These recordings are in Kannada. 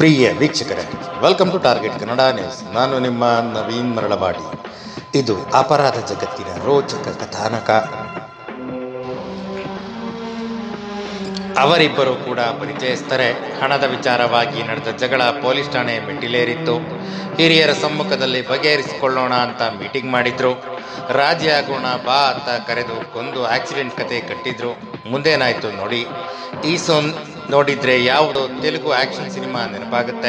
ಪ್ರಿಯ ವೀಕ್ಷಕರೇ welcome to Target Kannada news ನಾನು ನಿಮ್ಮ ನವೀನ್ ಮರಳವಾಡಿ ಇದು ಅಪರಾಧ ಜಗತ್ತಿನ ರೋಚಕ ಕಥಾನಕ ಅವರಿಬ್ಬರು ಕೂಡ ಪರಿಚಯಸ್ಥರೇ ಹಣದ ವಿಚಾರವಾಗಿ ನಡೆದ ಜಗಳ ಪೊಲೀಸ್ ಠಾಣೆ ಮೆಟ್ಟಿಲೇರಿತ್ತು ಹಿರಿಯರ ಸಮ್ಮುಖದಲ್ಲಿ ಬಗೆಹರಿಸಿಕೊಳ್ಳೋಣ ಅಂತ ಮೀಟಿಂಗ್ ಮಾಡಿದ್ರು ರಾಜಿ ಆಗೋಣ ಬಾ ಅಂತ ಕರೆದು ಕೊಂದು ಆಕ್ಸಿಡೆಂಟ್ ಕತೆ ಕಟ್ಟಿದ್ರು ಮುಂದೇನಾಯ್ತು ನೋಡಿ ಈ ಸೊನ್ ನೋಡಿದ್ರೆ ಯಾವುದು ತೆಲುಗು ಆಕ್ಷನ್ ಸಿನಿಮಾ ನೆನಪಾಗುತ್ತೆ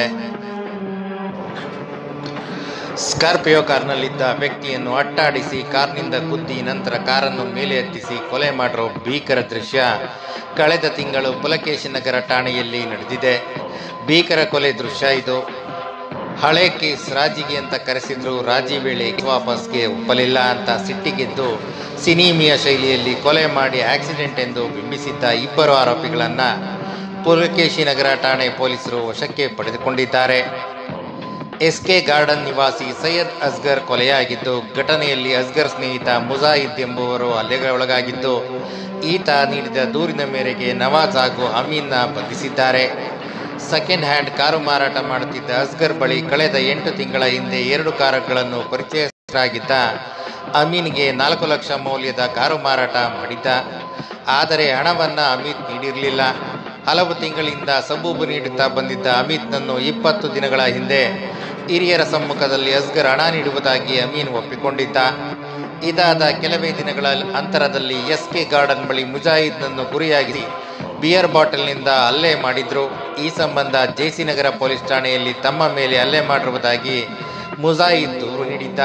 ಸ್ಕಾರ್ಪಿಯೋ ಕಾರ್ನಲ್ಲಿದ್ದ ವ್ಯಕ್ತಿಯನ್ನು ಅಟ್ಟಾಡಿಸಿ ಕಾರ್ನಿಂದ ಗುದ್ದಿ ನಂತರ ಕಾರನ್ನು ಮೇಲೆ ಎತ್ತಿಸಿ ಕೊಲೆ ಮಾಡಿರೋ ಭೀಕರ ದೃಶ್ಯ ಕಳೆದ ತಿಂಗಳು ಪುಲಕೇಶಿ ನಗರ ಠಾಣೆಯಲ್ಲಿ ನಡೆದಿದೆ ಭೀಕರ ಕೊಲೆ ದೃಶ್ಯ ಇದು ಹಳೆ ಕೇಸ್ ರಾಜಿಗೆ ಅಂತ ಕರೆಸಿದ್ರು ರಾಜಿ ವೇಳೆ ವಾಪಸ್ಗೆ ಒಪ್ಪಲಿಲ್ಲ ಅಂತ ಸಿಟ್ಟಿಗೆದ್ದು ಸಿನಿಮಿಯ ಶೈಲಿಯಲ್ಲಿ ಕೊಲೆ ಮಾಡಿ ಆಕ್ಸಿಡೆಂಟ್ ಎಂದು ಬಿಂಬಿಸಿದ್ದ ಇಬ್ಬರು ಆರೋಪಿಗಳನ್ನ ಪುಲಕೇಶಿ ನಗರ ಠಾಣೆ ಪೊಲೀಸರು ವಶಕ್ಕೆ ಪಡೆದುಕೊಂಡಿದ್ದಾರೆ ಎಸ್ಕೆ ಗಾರ್ಡನ್ ನಿವಾಸಿ ಸೈಯದ್ ಅಸ್ಗರ್ ಕೊಲೆಯಾಗಿದ್ದು ಘಟನೆಯಲ್ಲಿ ಅಸ್ಗರ್ ಸ್ನೇಹಿತ ಮುಜಾಹಿದ್ ಎಂಬುವರು ಹಲ್ಲೆಗೊಳಗಾಗಿದ್ದು ಈತ ನೀಡಿದ ದೂರಿನ ಮೇರೆಗೆ ನವಾಜ್ ಹಾಗೂ ಅಮೀನ್ನ ಬಂಧಿಸಿದ್ದಾರೆ ಸೆಕೆಂಡ್ ಹ್ಯಾಂಡ್ ಕಾರು ಮಾರಾಟ ಮಾಡುತ್ತಿದ್ದ ಅಸ್ಗರ್ ಬಳಿ ಕಳೆದ ಎಂಟು ತಿಂಗಳ ಹಿಂದೆ ಎರಡು ಕಾರುಗಳನ್ನು ಪರಿಚಯಸ್ಥರಾಗಿದ್ದ ಅಮೀನ್ಗೆ ನಾಲ್ಕು ಲಕ್ಷ ಮೌಲ್ಯದ ಕಾರು ಮಾರಾಟ ಮಾಡಿದ್ದ ಆದರೆ ಹಣವನ್ನು ಅಮಿತ್ ನೀಡಿರಲಿಲ್ಲ ಹಲವು ತಿಂಗಳಿಂದ ಸಬೂಬು ನೀಡುತ್ತಾ ಬಂದಿದ್ದ ಅಮಿತ್ನನ್ನು ಇಪ್ಪತ್ತು ದಿನಗಳ ಹಿಂದೆ ಹಿರಿಯರ ಸಮ್ಮುಖದಲ್ಲಿ ಅಸ್ಗರ್ ಹಣ ನೀಡುವುದಾಗಿ ಅಮೀನ್ ಒಪ್ಪಿಕೊಂಡಿದ್ದ ಇದಾದ ಕೆಲವೇ ದಿನಗಳ ಅಂತರದಲ್ಲಿ ಎಸ್ ಕೆ ಗಾರ್ಡನ್ ಬಳಿ ಮುಜಾಹಿದ್ನನ್ನು ಗುರಿಯಾಗಿಸಿ ಬಿಯರ್ ಬಾಟಲ್ನಿಂದ ಹಲ್ಲೆ ಮಾಡಿದ್ರು ಈ ಸಂಬಂಧ ಜೆಸಿ ನಗರ ಪೊಲೀಸ್ ಠಾಣೆಯಲ್ಲಿ ತಮ್ಮ ಮೇಲೆ ಹಲ್ಲೆ ಮಾಡಿರುವುದಾಗಿ ಮುಜಾಹಿದ್ ದೂರು ನೀಡಿದ್ದ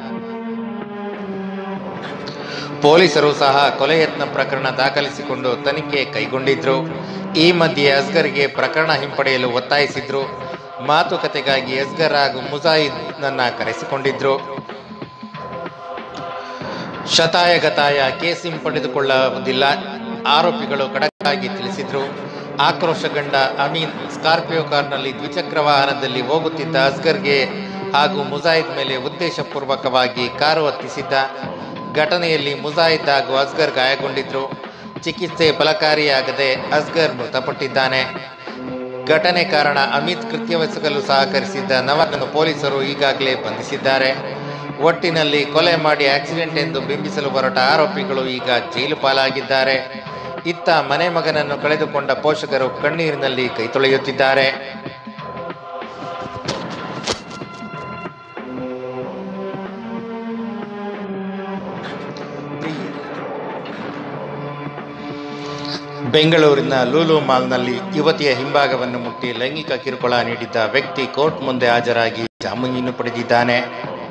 ಪೊಲೀಸರು ಸಹ ಕೊಲೆ ಯತ್ನ ಪ್ರಕರಣ ದಾಖಲಿಸಿಕೊಂಡು ತನಿಖೆ ಕೈಗೊಂಡಿದ್ರು ಈ ಮಧ್ಯೆ ಅಸ್ಗರ್ಗೆ ಪ್ರಕರಣ ಹಿಂಪಡೆಯಲು ಒತ್ತಾಯಿಸಿದ್ರು ಮಾತುಕತೆಗಾಗಿ ಅಸ್ಗರ್ ಹಾಗೂ ಮುಜಾಹಿದ್ನನ್ನ ಕರೆಸಿಕೊಂಡಿದ್ರು ಶತಾಯ ಗತಾಯ ಕೇಸ್ ಹಿಂಪಡೆದುಕೊಳ್ಳುವುದಿಲ್ಲ ಆರೋಪಿಗಳು ಖಡಕ್ಕಾಗಿ ತಿಳಿಸಿದ್ರು ಆಕ್ರೋಶಗೊಂಡ ಅಮೀನ್ ಸ್ಕಾರ್ಪಿಯೋ ಕಾರ್ನಲ್ಲಿ ದ್ವಿಚಕ್ರ ವಾಹನದಲ್ಲಿ ಹೋಗುತ್ತಿದ್ದ ಅಸ್ಗರ್ಗೆ ಹಾಗೂ ಮುಜಾಹಿದ್ ಮೇಲೆ ಉದ್ದೇಶಪೂರ್ವಕವಾಗಿ ಕಾರು ಹತ್ತಿಸಿದ್ದ ಘಟನೆಯಲ್ಲಿ ಮುಜಾಹಿದ್ ಹಾಗೂ ಅಸ್ಗರ್ ಗಾಯಗೊಂಡಿದ್ರು ಚಿಕಿತ್ಸೆ ಫಲಕಾರಿಯಾಗದೆ ಅಸ್ಗರ್ ಮೃತಪಟ್ಟಿದ್ದಾನೆ ಘಟನೆ ಕಾರಣ ಅಮಿತ್ ಕೃತ್ಯವೆಸಗಲು ಸಹಕರಿಸಿದ್ದ ನವನನ್ನು ಪೊಲೀಸರು ಈಗಾಗಲೇ ಬಂಧಿಸಿದ್ದಾರೆ ಒಟ್ಟಿನಲ್ಲಿ ಕೊಲೆ ಮಾಡಿ ಆಕ್ಸಿಡೆಂಟ್ ಎಂದು ಬಿಂಬಿಸಲು ಹೊರಟ ಆರೋಪಿಗಳು ಈಗ ಜೈಲು ಪಾಲಾಗಿದ್ದಾರೆ ಇತ್ತ ಮನೆ ಮಗನನ್ನು ಕಳೆದುಕೊಂಡ ಪೋಷಕರು ಕಣ್ಣೀರಿನಲ್ಲಿ ಕೈ ತೊಳೆಯುತ್ತಿದ್ದಾರೆ ಬೆಂಗಳೂರಿನ ಲೂಲು ಮಾಲ್ನಲ್ಲಿ ಯುವತಿಯ ಹಿಂಭಾಗವನ್ನು ಮುಟ್ಟಿ ಲೈಂಗಿಕ ಕಿರುಕುಳ ನೀಡಿದ್ದ ವ್ಯಕ್ತಿ ಕೋರ್ಟ್ ಮುಂದೆ ಹಾಜರಾಗಿ ಜಾಮೀನು ಪಡೆದಿದ್ದಾನೆ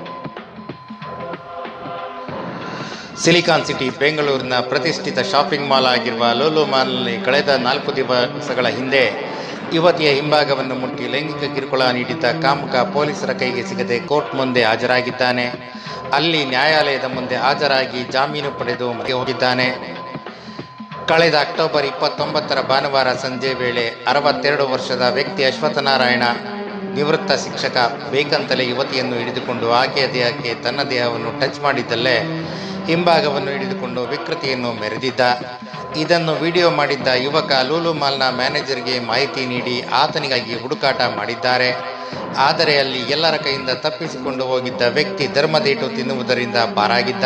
ಸಿಲಿಕಾನ್ ಸಿಟಿ ಬೆಂಗಳೂರಿನ ಪ್ರತಿಷ್ಠಿತ ಶಾಪಿಂಗ್ ಮಾಲ್ ಆಗಿರುವ ಲೂಲು ಮಾಲ್ನಲ್ಲಿ ಕಳೆದ ನಾಲ್ಕು ದಿವಸಗಳ ಹಿಂದೆ ಯುವತಿಯ ಹಿಂಭಾಗವನ್ನು ಮುಟ್ಟಿ ಲೈಂಗಿಕ ಕಿರುಕುಳ ನೀಡಿದ್ದ ಕಾಮುಕ ಪೊಲೀಸರ ಕೈಗೆ ಸಿಗದೆ ಕೋರ್ಟ್ ಮುಂದೆ ಹಾಜರಾಗಿದ್ದಾನೆ ಅಲ್ಲಿ ನ್ಯಾಯಾಲಯದ ಮುಂದೆ ಹಾಜರಾಗಿ ಜಾಮೀನು ಪಡೆದು ಮನೆಗೆ ಹೋಗಿದ್ದಾನೆ ಕಳೆದ ಅಕ್ಟೋಬರ್ ಇಪ್ಪತ್ತೊಂಬತ್ತರ ಭಾನುವಾರ ಸಂಜೆ ವೇಳೆ ಅರವತ್ತೆರಡು ವರ್ಷದ ವ್ಯಕ್ತಿ ಅಶ್ವತ್ಥನಾರಾಯಣ ನಿವೃತ್ತ ಶಿಕ್ಷಕ ಬೇಕಂತಲೇ ಯುವತಿಯನ್ನು ಹಿಡಿದುಕೊಂಡು ಆಕೆಯ ದೇಹಕ್ಕೆ ತನ್ನ ದೇಹವನ್ನು ಟಚ್ ಮಾಡಿದ್ದಲ್ಲೇ ಹಿಂಭಾಗವನ್ನು ಹಿಡಿದುಕೊಂಡು ವಿಕೃತಿಯನ್ನು ಮೆರೆದಿದ್ದ ಇದನ್ನು ವಿಡಿಯೋ ಮಾಡಿದ್ದ ಯುವಕ ಲೂಲು ಮಾಲ್ನ ಮ್ಯಾನೇಜರ್ಗೆ ಮಾಹಿತಿ ನೀಡಿ ಆತನಿಗಾಗಿ ಹುಡುಕಾಟ ಮಾಡಿದ್ದಾರೆ ಆದರೆ ಅಲ್ಲಿ ಎಲ್ಲರ ಕೈಯಿಂದ ತಪ್ಪಿಸಿಕೊಂಡು ಹೋಗಿದ್ದ ವ್ಯಕ್ತಿ ಧರ್ಮದೇಟು ತಿನ್ನುವುದರಿಂದ ಪಾರಾಗಿದ್ದ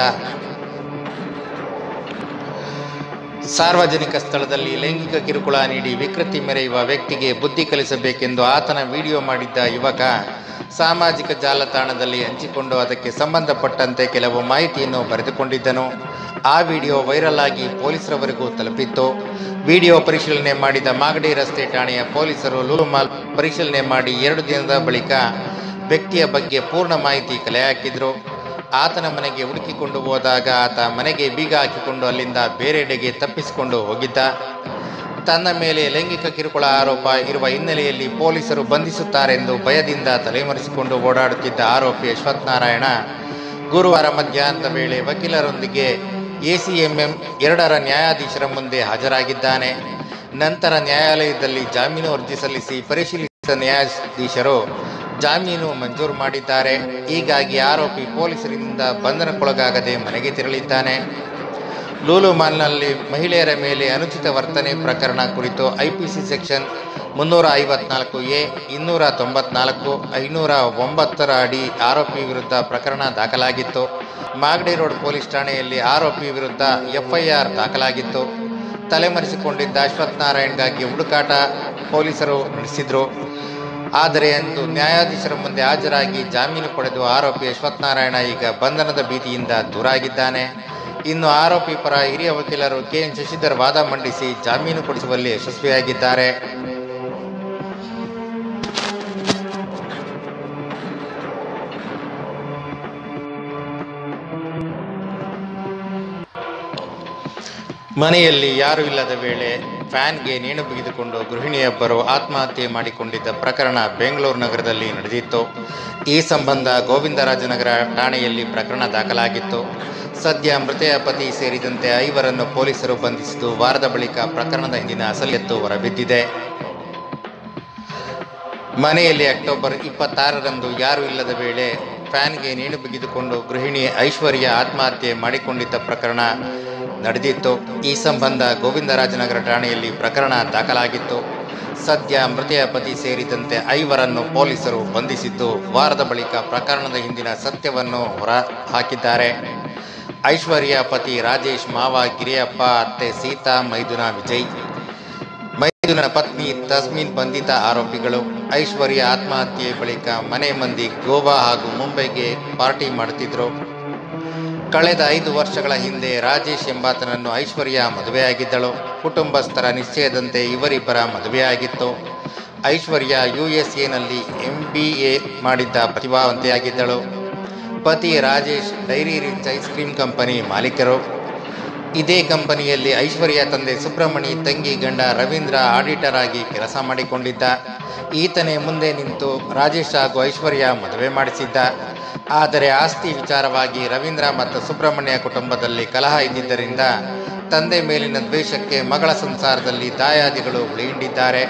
ಸಾರ್ವಜನಿಕ ಸ್ಥಳದಲ್ಲಿ ಲೈಂಗಿಕ ಕಿರುಕುಳ ನೀಡಿ ವಿಕೃತಿ ಮೆರೆಯುವ ವ್ಯಕ್ತಿಗೆ ಬುದ್ಧಿ ಕಲಿಸಬೇಕೆಂದು ಆತನ ವಿಡಿಯೋ ಮಾಡಿದ್ದ ಯುವಕ ಸಾಮಾಜಿಕ ಜಾಲತಾಣದಲ್ಲಿ ಹಂಚಿಕೊಂಡು ಅದಕ್ಕೆ ಸಂಬಂಧಪಟ್ಟಂತೆ ಕೆಲವು ಮಾಹಿತಿಯನ್ನು ಬರೆದುಕೊಂಡಿದ್ದನು ಆ ವಿಡಿಯೋ ವೈರಲ್ ಆಗಿ ಪೊಲೀಸರವರೆಗೂ ತಲುಪಿತ್ತು ವಿಡಿಯೋ ಪರಿಶೀಲನೆ ಮಾಡಿದ ಮಾಗಡಿ ರಸ್ತೆ ಠಾಣೆಯ ಪೊಲೀಸರು ಲೂಲು ಮಾಲ್ ಪರಿಶೀಲನೆ ಮಾಡಿ ಎರಡು ದಿನದ ಬಳಿಕ ವ್ಯಕ್ತಿಯ ಬಗ್ಗೆ ಪೂರ್ಣ ಮಾಹಿತಿ ಕಲೆ ಹಾಕಿದ್ರು ಆತನ ಮನೆಗೆ ಹುಡುಕಿಕೊಂಡು ಹೋದಾಗ ಆತ ಮನೆಗೆ ಬೀಗ ಹಾಕಿಕೊಂಡು ಅಲ್ಲಿಂದ ಬೇರೆಡೆಗೆ ತಪ್ಪಿಸಿಕೊಂಡು ಹೋಗಿದ್ದ ತನ್ನ ಮೇಲೆ ಲೈಂಗಿಕ ಕಿರುಕುಳ ಆರೋಪ ಇರುವ ಹಿನ್ನೆಲೆಯಲ್ಲಿ ಪೊಲೀಸರು ಬಂಧಿಸುತ್ತಾರೆಂದು ಭಯದಿಂದ ತಲೆಮರೆಸಿಕೊಂಡು ಓಡಾಡುತ್ತಿದ್ದ ಆರೋಪಿ ಅಶ್ವಥ್ ನಾರಾಯಣ ಗುರುವಾರ ಮಧ್ಯಾಹ್ನದ ವೇಳೆ ವಕೀಲರೊಂದಿಗೆ ಎಸಿಎಂಎಂ ಎರಡರ ನ್ಯಾಯಾಧೀಶರ ಮುಂದೆ ಹಾಜರಾಗಿದ್ದಾನೆ ನಂತರ ನ್ಯಾಯಾಲಯದಲ್ಲಿ ಜಾಮೀನು ಅರ್ಜಿ ಸಲ್ಲಿಸಿ ಪರಿಶೀಲಿಸಿದ ನ್ಯಾಯಾಧೀಶರು ಜಾಮೀನು ಮಂಜೂರು ಮಾಡಿದ್ದಾರೆ ಹೀಗಾಗಿ ಆರೋಪಿ ಪೊಲೀಸರಿಂದ ಬಂಧನಕ್ಕೊಳಗಾಗದೆ ಮನೆಗೆ ತೆರಳಿದ್ದಾನೆ ಲೂಲು ಮಾಲ್ನಲ್ಲಿ ಮಹಿಳೆಯರ ಮೇಲೆ ಅನುಚಿತ ವರ್ತನೆ ಪ್ರಕರಣ ಕುರಿತು ಐಪಿಸಿ ಸೆಕ್ಷನ್ ಮುನ್ನೂರ ಐವತ್ನಾಲ್ಕು ಎ ಇನ್ನೂರ ತೊಂಬತ್ನಾಲ್ಕು ಐನೂರ ಒಂಬತ್ತರ ಅಡಿ ಆರೋಪಿ ವಿರುದ್ಧ ಪ್ರಕರಣ ದಾಖಲಾಗಿತ್ತು ಮಾಗಡಿ ರೋಡ್ ಪೊಲೀಸ್ ಠಾಣೆಯಲ್ಲಿ ಆರೋಪಿ ವಿರುದ್ಧ ಎಫ್ಐಆರ್ ದಾಖಲಾಗಿತ್ತು ತಲೆಮರೆಸಿಕೊಂಡಿದ್ದ ಅಶ್ವಥ್ ನಾರಾಯಣ್ಗಾಗಿ ಹುಡುಕಾಟ ಪೊಲೀಸರು ನಡೆಸಿದ್ರು ಆದರೆ ಅಂದು ನ್ಯಾಯಾಧೀಶರ ಮುಂದೆ ಹಾಜರಾಗಿ ಜಾಮೀನು ಪಡೆದು ಆರೋಪಿ ಅಶ್ವಥ್ ನಾರಾಯಣ ಈಗ ಬಂಧನದ ಭೀತಿಯಿಂದ ದೂರಾಗಿದ್ದಾನೆ ಇನ್ನು ಆರೋಪಿ ಪರ ಹಿರಿಯ ವಕೀಲರು ಕೆಎನ್ ಶಶಿಧರ್ ವಾದ ಮಂಡಿಸಿ ಜಾಮೀನು ಕೊಡಿಸುವಲ್ಲಿ ಯಶಸ್ವಿಯಾಗಿದ್ದಾರೆ ಮನೆಯಲ್ಲಿ ಯಾರೂ ಇಲ್ಲದ ವೇಳೆ ಫ್ಯಾನ್ಗೆ ನೇಣು ಬಿಗಿದುಕೊಂಡು ಗೃಹಿಣಿಯೊಬ್ಬರು ಆತ್ಮಹತ್ಯೆ ಮಾಡಿಕೊಂಡಿದ್ದ ಪ್ರಕರಣ ಬೆಂಗಳೂರು ನಗರದಲ್ಲಿ ನಡೆದಿತ್ತು ಈ ಸಂಬಂಧ ಗೋವಿಂದರಾಜನಗರ ಠಾಣೆಯಲ್ಲಿ ಪ್ರಕರಣ ದಾಖಲಾಗಿತ್ತು ಸದ್ಯ ಮೃತೆಯ ಪತಿ ಸೇರಿದಂತೆ ಐವರನ್ನು ಪೊಲೀಸರು ಬಂಧಿಸಿದ್ದು ವಾರದ ಬಳಿಕ ಪ್ರಕರಣದ ಹಿಂದಿನ ಅಸಲಿಯತ್ತು ಹೊರಬಿದ್ದಿದೆ ಮನೆಯಲ್ಲಿ ಅಕ್ಟೋಬರ್ ಇಪ್ಪತ್ತಾರರಂದು ಯಾರೂ ಇಲ್ಲದ ವೇಳೆ ಫ್ಯಾನ್ಗೆ ನೇಣು ಬಿಗಿದುಕೊಂಡು ಗೃಹಿಣಿ ಐಶ್ವರ್ಯ ಆತ್ಮಹತ್ಯೆ ಮಾಡಿಕೊಂಡಿದ್ದ ಪ್ರಕರಣ ನಡೆದಿತ್ತು ಈ ಸಂಬಂಧ ಗೋವಿಂದರಾಜನಗರ ಠಾಣೆಯಲ್ಲಿ ಪ್ರಕರಣ ದಾಖಲಾಗಿತ್ತು ಸದ್ಯ ಮೃತೆಯ ಪತಿ ಸೇರಿದಂತೆ ಐವರನ್ನು ಪೊಲೀಸರು ಬಂಧಿಸಿದ್ದು ವಾರದ ಬಳಿಕ ಪ್ರಕರಣದ ಹಿಂದಿನ ಸತ್ಯವನ್ನು ಹೊರ ಹಾಕಿದ್ದಾರೆ ಐಶ್ವರ್ಯ ಪತಿ ರಾಜೇಶ್ ಮಾವ ಗಿರಿಯಪ್ಪ ಅತ್ತೆ ಸೀತಾ ಮೈದುನ ವಿಜಯ್ ಮೈದುನ ಪತ್ನಿ ತಸ್ಮಿನ್ ಬಂಧಿತ ಆರೋಪಿಗಳು ಐಶ್ವರ್ಯ ಆತ್ಮಹತ್ಯೆ ಬಳಿಕ ಮನೆ ಮಂದಿ ಗೋವಾ ಹಾಗೂ ಮುಂಬೈಗೆ ಪಾರ್ಟಿ ಮಾಡುತ್ತಿದ್ರು ಕಳೆದ ಐದು ವರ್ಷಗಳ ಹಿಂದೆ ರಾಜೇಶ್ ಎಂಬಾತನನ್ನು ಐಶ್ವರ್ಯ ಮದುವೆಯಾಗಿದ್ದಳು ಕುಟುಂಬಸ್ಥರ ನಿಶ್ಚಯದಂತೆ ಇವರಿಬ್ಬರ ಮದುವೆಯಾಗಿತ್ತು ಐಶ್ವರ್ಯ ಯುಎಸ್ಎನಲ್ಲಿ ಎಂ ಬಿ ಎ ಮಾಡಿದ್ದ ಪ್ರತಿಭಾವಂತೆಯಾಗಿದ್ದಳು ಪತಿ Rajesh dairy rich ice cream company ಮಾಲೀಕರು ಇದೇ ಕಂಪನಿಯಲ್ಲಿ ಐಶ್ವರ್ಯ ತಂದೆ ಸುಬ್ರಹ್ಮಣಿ ತಂಗಿ ಗಂಡ ರವೀಂದ್ರ ಆಡಿಟರ್ ಆಗಿ ಕೆಲಸ ಮಾಡಿಕೊಂಡಿದ್ದ ಈತನೇ ಮುಂದೆ ನಿಂತು ರಾಜೇಶ್ ಹಾಗೂ ಐಶ್ವರ್ಯ ಮದುವೆ ಮಾಡಿಸಿದ್ದ ಆದರೆ ಆಸ್ತಿ ವಿಚಾರವಾಗಿ ರವೀಂದ್ರ ಮತ್ತು ಸುಬ್ರಹ್ಮಣ್ಯ ಕುಟುಂಬದಲ್ಲಿ ಕಲಹ ಇದ್ದಿದ್ದರಿಂದ ತಂದೆ ಮೇಲಿನ ದ್ವೇಷಕ್ಕೆ ಮಗಳ ಸಂಸಾರದಲ್ಲಿ ದಾಯಾದಿಗಳು ಉಳಿಹಿಂಡಿದ್ದಾರೆ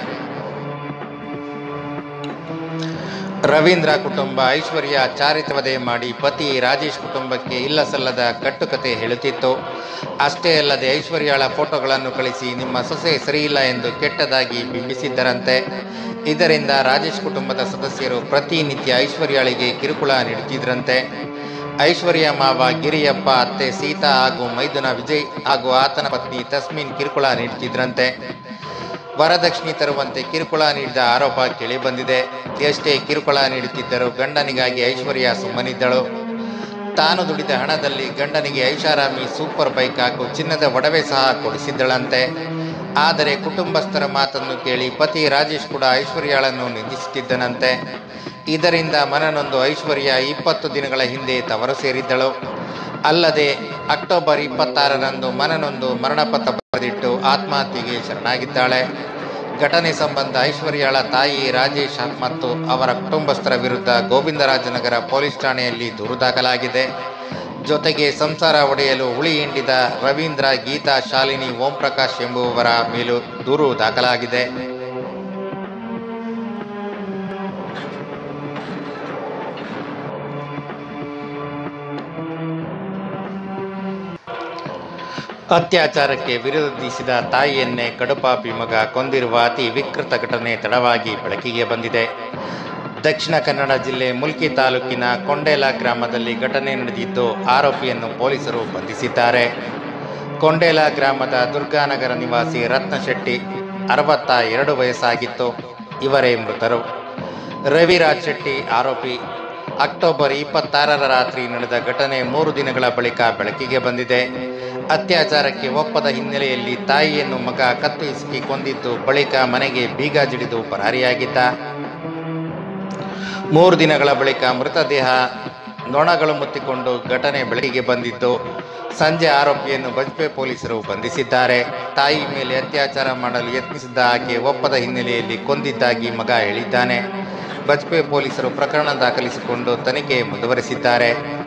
ರವೀಂದ್ರ ಕುಟುಂಬ ಐಶ್ವರ್ಯ ಚಾರಿತ್ರವಧೆ ಮಾಡಿ ಪತಿ ರಾಜೇಶ್ ಕುಟುಂಬಕ್ಕೆ ಇಲ್ಲ ಸಲ್ಲದ ಕಟ್ಟುಕತೆ ಹೇಳುತ್ತಿತ್ತು ಅಷ್ಟೇ ಅಲ್ಲದೆ ಐಶ್ವರ್ಯಳ ಫೋಟೋಗಳನ್ನು ಕಳಿಸಿ ನಿಮ್ಮ ಸೊಸೆ ಸರಿಯಿಲ್ಲ ಎಂದು ಕೆಟ್ಟದಾಗಿ ಬಿಂಬಿಸಿದ್ದರಂತೆ ಇದರಿಂದ ರಾಜೇಶ್ ಕುಟುಂಬದ ಸದಸ್ಯರು ಪ್ರತಿನಿತ್ಯ ಐಶ್ವರ್ಯಾಳಿಗೆ ಕಿರುಕುಳ ನೀಡುತ್ತಿದ್ದರಂತೆ ಐಶ್ವರ್ಯ ಮಾವ ಗಿರಿಯಪ್ಪ ಅತ್ತೆ ಸೀತಾ ಹಾಗೂ ಮೈದುನ ವಿಜಯ್ ಹಾಗೂ ಆತನ ಪತ್ನಿ ತಸ್ಮಿನ್ ಕಿರುಕುಳ ನೀಡುತ್ತಿದ್ದರಂತೆ ವರದಕ್ಷಿಣೆ ತರುವಂತೆ ಕಿರುಕುಳ ನೀಡಿದ ಆರೋಪ ಕೇಳಿಬಂದಿದೆ ಎಷ್ಟೇ ಕಿರುಕುಳ ನೀಡುತ್ತಿದ್ದರೂ ಗಂಡನಿಗಾಗಿ ಐಶ್ವರ್ಯ ಸುಮ್ಮನಿದ್ದಳು ತಾನು ದುಡಿದ ಹಣದಲ್ಲಿ ಗಂಡನಿಗೆ ಐಷಾರಾಮಿ ಸೂಪರ್ ಬೈಕ್ ಹಾಗೂ ಚಿನ್ನದ ಒಡವೆ ಸಹ ಕೊಡಿಸಿದ್ದಳಂತೆ ಆದರೆ ಕುಟುಂಬಸ್ಥರ ಮಾತನ್ನು ಕೇಳಿ ಪತಿ ರಾಜೇಶ್ ಕೂಡ ಐಶ್ವರ್ಯಾಳನ್ನು ನಿಂದಿಸುತ್ತಿದ್ದನಂತೆ ಇದರಿಂದ ಮನನೊಂದು ಐಶ್ವರ್ಯ ಇಪ್ಪತ್ತು ದಿನಗಳ ಹಿಂದೆ ತವರು ಸೇರಿದ್ದಳು ಅಲ್ಲದೆ ಅಕ್ಟೋಬರ್ ಇಪ್ಪತ್ತಾರರಂದು ಮನನೊಂದು ಮರಣಪತ್ರ ಬರೆದಿಟ್ಟು ಆತ್ಮಹತ್ಯೆಗೆ ಶರಣಾಗಿದ್ದಾಳೆ ಘಟನೆ ಸಂಬಂಧ ಐಶ್ವರ್ಯಾಳ ತಾಯಿ ರಾಜೇಶ್ ಮತ್ತು ಅವರ ಕುಟುಂಬಸ್ಥರ ವಿರುದ್ಧ ಗೋವಿಂದರಾಜನಗರ ಪೊಲೀಸ್ ಠಾಣೆಯಲ್ಲಿ ದೂರು ದಾಖಲಾಗಿದೆ ಜೊತೆಗೆ ಸಂಸಾರ ಒಡೆಯಲು ಹುಳಿ ಹಿಂಡಿದ ರವೀಂದ್ರ ಗೀತಾ ಶಾಲಿನಿ ಓಂ ಪ್ರಕಾಶ್ ಎಂಬುವವರ ಮೇಲೂ ದೂರು ದಾಖಲಾಗಿದೆ ಅತ್ಯಾಚಾರಕ್ಕೆ ವಿರೋಧಿಸಿದ ತಾಯಿಯನ್ನೇ ಕಡುಪಾಪಿ ಮಗ ಕೊಂದಿರುವ ಅತಿ ವಿಕೃತ ಘಟನೆ ತಡವಾಗಿ ಬೆಳಕಿಗೆ ಬಂದಿದೆ ದಕ್ಷಿಣ ಕನ್ನಡ ಜಿಲ್ಲೆ ಮುಲ್ಕಿ ತಾಲೂಕಿನ ಕೊಂಡೇಲ ಗ್ರಾಮದಲ್ಲಿ ಘಟನೆ ನಡೆದಿದ್ದು ಆರೋಪಿಯನ್ನು ಪೊಲೀಸರು ಬಂಧಿಸಿದ್ದಾರೆ ಕೊಂಡೇಲ ಗ್ರಾಮದ ದುರ್ಗಾನಗರ ನಿವಾಸಿ ರತ್ನಶೆಟ್ಟಿ ಅರವತ್ತ ಎರಡು ವಯಸ್ಸಾಗಿತ್ತು ಇವರೇ ಮೃತರು ರವಿರಾಜ್ ಶೆಟ್ಟಿ ಆರೋಪಿ ಅಕ್ಟೋಬರ್ ಇಪ್ಪತ್ತಾರರ ರಾತ್ರಿ ನಡೆದ ಘಟನೆ ಮೂರು ದಿನಗಳ ಬಳಿಕ ಬೆಳಕಿಗೆ ಬಂದಿದೆ ಅತ್ಯಾಚಾರಕ್ಕೆ ಒಪ್ಪದ ಹಿನ್ನೆಲೆಯಲ್ಲಿ ತಾಯಿಯನ್ನು ಮಗ ಕತ್ತರಿಸಿ ಕೊಂದಿದ್ದು ಬಳಿಕ ಮನೆಗೆ ಬೀಗ ಜಿಡಿದು ಪರಾರಿಯಾಗಿದ್ದ ಮೂರು ದಿನಗಳ ಬಳಿಕ ಮೃತದೇಹ ನೊಣಗಳು ಮುತ್ತಿಕೊಂಡು ಘಟನೆ ಬೆಳಕಿಗೆ ಬಂದಿದ್ದು ಸಂಜೆ ಆರೋಪಿಯನ್ನು ಬಜ್ಪೆ ಪೊಲೀಸರು ಬಂಧಿಸಿದ್ದಾರೆ ತಾಯಿ ಮೇಲೆ ಅತ್ಯಾಚಾರ ಮಾಡಲು ಯತ್ನಿಸಿದ್ದ ಆಕೆ ಒಪ್ಪದ ಹಿನ್ನೆಲೆಯಲ್ಲಿ ಕೊಂದಿದ್ದಾಗಿ ಮಗ ಹೇಳಿದ್ದಾನೆ ಬಜ್ಪೆ ಪೊಲೀಸರು ಪ್ರಕರಣ ದಾಖಲಿಸಿಕೊಂಡು ತನಿಖೆ ಮುಂದುವರೆಸಿದ್ದಾರೆ